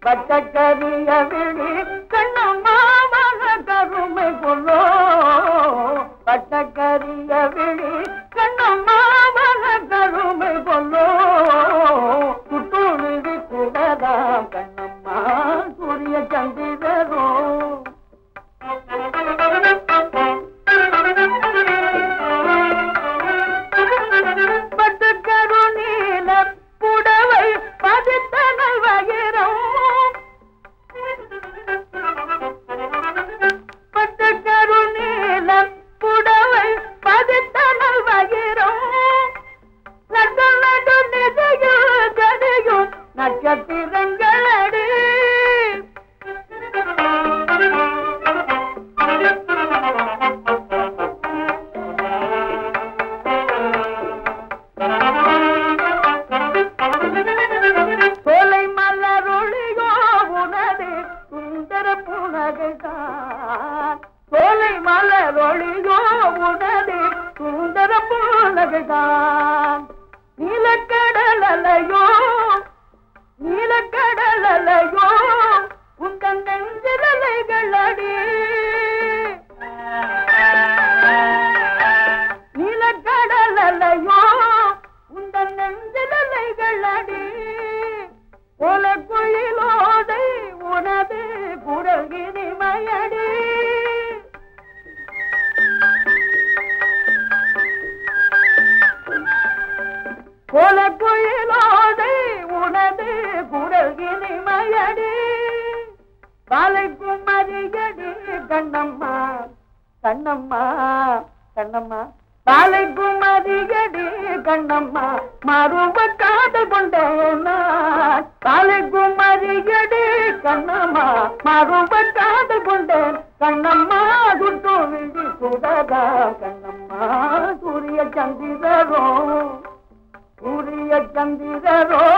பட்டக்கரிய விழி கண்ணம்மாவன கருமை கொல்லோ பட்டக்கரிய விழி கண்ணம்மாவன கருமை கொல்லோ சுட்டுழுதி கூடதாம் கண்ணம்மா சூரிய சந்திரரோ பட்டுக்கரு நீல புடவை பதித்தனல் வகிரம் பட்டுக்கரு நீல புடவை பதித்தனல் வகிரம் நடு நடு நிதையும் ஜடையும் நட்சத்திரங்களடி சோலை மலரொளியோ உனது சுந்தர புனகைதான் சோலை மலரொளியோ உனது சுந்தர புனகைதான் நீலக்கடல் அலையோ நீலக்கடல் அலையோ உந்தன் நெஞ்சிலலைகள் அடி நீலக்கடல் அலையோ உந்தன் நெஞ்சிலலைகள் அடி ஓல குயிலோதை உனது குரல் இனிமையடி கோல குயிலோதை உனது குரல் இனிமையடி பாலைக்கும் மறியடி கண்ணம்மா கண்ணம்மா கண்ணம்மா பாலைக்கும் மறியடி கண்ணம்மா மறுவ காதல் கொண்டேனா பாலைக்கும் மறியடி கண்ணம்மா மறுவ காதல் கொண்டேன் கண்ணம்மா சுட்டு விழி சுடதா கண்ணம்மா சூரிய சந்திரரோ சூரிய சந்திரரோ